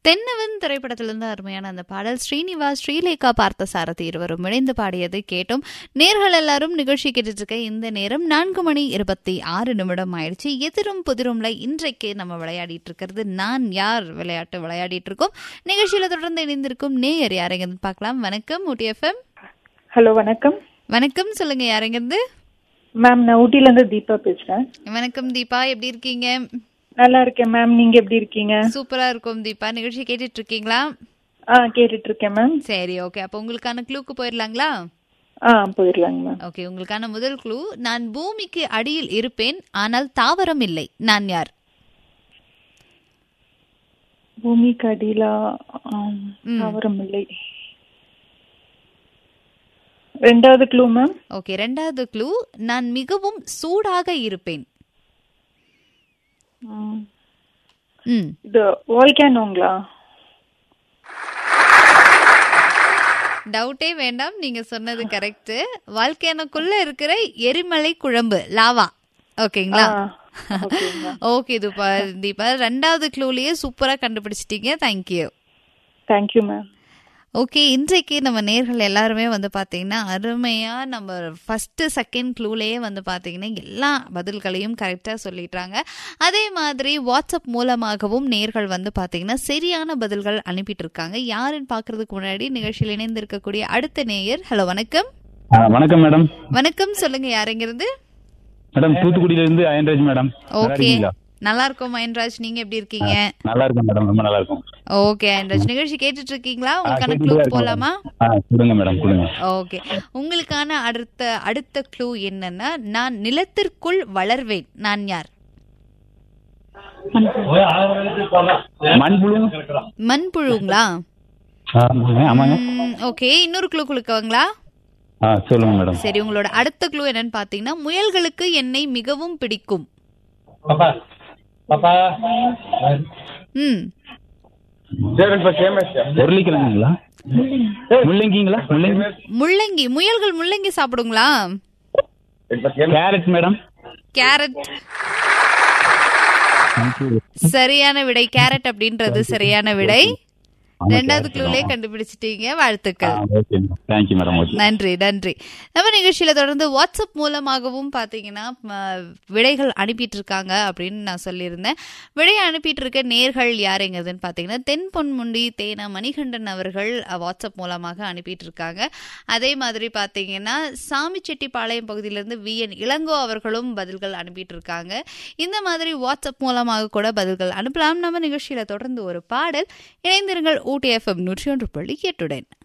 தென்னவன் திரைப்படத்திலிருந்து அருமையான அந்த பாடல் ஸ்ரீனிவாஸ் ஸ்ரீலேகா பார்த்த சாரதி இருவரும் இணைந்து பாடியது கேட்டோம் நேர்கள் எல்லாரும் நிகழ்ச்சி கேட்டுட்டு இருக்க இந்த நேரம் நான்கு மணி இருபத்தி ஆறு நிமிடம் ஆயிடுச்சு எதிரும் புதிரும்ல இன்றைக்கு நம்ம விளையாடிட்டு இருக்கிறது நான் யார் விளையாட்டு விளையாடிட்டு இருக்கோம் நிகழ்ச்சியில தொடர்ந்து இணைந்திருக்கும் நேயர் யாரெங்கன்னு பார்க்கலாம் வணக்கம் ஊட்டி எஃப்எம் ஹலோ வணக்கம் வணக்கம் சொல்லுங்க யாரெங்கந்து மேம் நான் ஊட்டில இருந்து தீபா பேசுறேன் வணக்கம் தீபா எப்படி இருக்கீங்க நல்லா இருக்கேன் மேம் நீங்க எப்படி இருக்கீங்க சூப்பரா இருக்கும் தீபா நிகழ்ச்சி கேட்டுட்டு இருக்கீங்களா ஆ கேட்டுட்டு இருக்கேன் மேம் சரி ஓகே அப்போ உங்களுக்கான க்ளூக்கு போயிடலாங்களா ஆ போயிடலாங்க மேம் ஓகே உங்களுக்கான முதல் க்ளூ நான் பூமிக்கு அடியில் இருப்பேன் ஆனால் தாவரம் இல்லை நான் யார் பூமிக்கு அடியில ஆம், ம். தாவரம் இல்லை ரெண்டாவது க்ளூ மேம் ஓகே ரெண்டாவது க்ளூ நான் மிகவும் சூடாக இருப்பேன் ம், ம் இது வால்கேனோங்களா டவுட்டே வேண்டாம் நீங்க சொன்னது கரெக்ட் வாழ்க்கையனுக்குள்ள இருக்கிற எரிமலை குழம்பு லாவா ஓகேங்களா ஓகேங்க மேம் ஓகே தீபா தீபா ரெண்டாவது க்ளூலயே சூப்பரா கண்டுபிடிச்சிட்டீங்க தேங்க்யூ தேங்க்யூ மேம் ஓகே இன்றைக்கு நம்ம நேர்கள் எல்லாருமே வந்து பார்த்தீங்கன்னா அருமையாக நம்ம ஃபஸ்ட்டு செகண்ட் க்ளூலேயே வந்து பார்த்தீங்கன்னா எல்லா பதில்களையும் கரெக்டாக சொல்லிட்டாங்க அதே மாதிரி வாட்ஸ்அப் மூலமாகவும் நேர்கள் வந்து பார்த்தீங்கன்னா சரியான பதில்கள் அனுப்பிட்டு இருக்காங்க யாருன்னு பார்க்கறதுக்கு முன்னாடி நிகழ்ச்சியில் இணைந்திருக்கக்கூடிய அடுத்த நேயர் ஹலோ வணக்கம் ஆ, வணக்கம் மேடம் வணக்கம் சொல்லுங்க யாருங்கிறது மேடம் தூத்துக்குடியில இருந்து அயன்ராஜ் மேடம் நல்லா ஓகே இருக்கீங்களா? நல்லா இருக்கோம் மயன்ராஜ் நீங்க எப்படி இருக்கீங்க நல்லா இருக்கும் மேடம் ரொம்ப நல்லா இருக்கும் ஓகே அயன்ராஜ் நிகழ்ச்சி கேட்டுட்டு இருக்கீங்களா ஆ, உங்களுக்கான கேட்டுட்டு க்ளூ தான் இருக்கேன் போலாமா மேடம். ஆ கொடுங்க மேடம் கொடுங்க ஓகே உங்களுக்கான அடுத்த அடுத்த க்ளூ என்னன்னா நான் நிலத்திற்குள் வளர்வேன் நான் யார் மண்புழு மண்புழுங்களா ஆ, ஆமாங்க, ஆமாங்க ஓகே இன்னொரு க்ளூ கொடுக்கவங்களா ஆ சொல்லுங்க மேடம் சரி உங்களோட அடுத்த க்ளூ என்னன்னு பாத்தீங்கன்னா முயல்களுக்கு என்னை மிகவும் பிடிக்கும் ம் உருளைக்கிழங்குங்களா முள்ளங்கிங்களா முள்ளங்கி முள்ளங்கி முயல்கள் முள்ளங்கி சாப்பிடுங்களா கேரட் மேடம் கேரட் சரியான விடை கேரட் அப்படின்றது சரியான விடை ஆமா, ரெண்டாவது carrot. க்ளூலே கண்டுபிடிச்சிட்டீங்க வாழ்த்துக்கள் ஓகே தேங்க்யூ மேடம் ஓகே நன்றி நன்றி நம்ம நிகழ்ச்சியில தொடர்ந்து வாட்ஸ்அப் மூலமாகவும் பாத்தீங்கன்னா ம, விடைகள் அனுப்பிட்டு இருக்காங்க அப்படின்னு நான் சொல்லியிருந்தேன் விடையை அனுப்பிட்டு இருக்க நேர்கள் யாருங்கிறதுன்னு பாத்தீங்கன்னா தென் பொன்முண்டி தேனா மணிகண்டன் அவர்கள் அ, வாட்ஸ்அப் மூலமாக அனுப்பிட்டு இருக்காங்க அதே மாதிரி பாத்தீங்கன்னா சாமிச்செட்டிப்பாளையம் பகுதியிலிருந்து வி என் இளங்கோ அவர்களும் பதில்கள் அனுப்பிட்டு இருக்காங்க இந்த மாதிரி வாட்ஸ்அப் மூலமாக கூட பதில்கள் அனுப்பலாம் நம்ம நிகழ்ச்சியில தொடர்ந்து ஒரு பாடல் இணைந்திருங்கள் ஊட்டி எஃப்எம் நூற்றி ஒன்று புள்ளி எட்டுடன்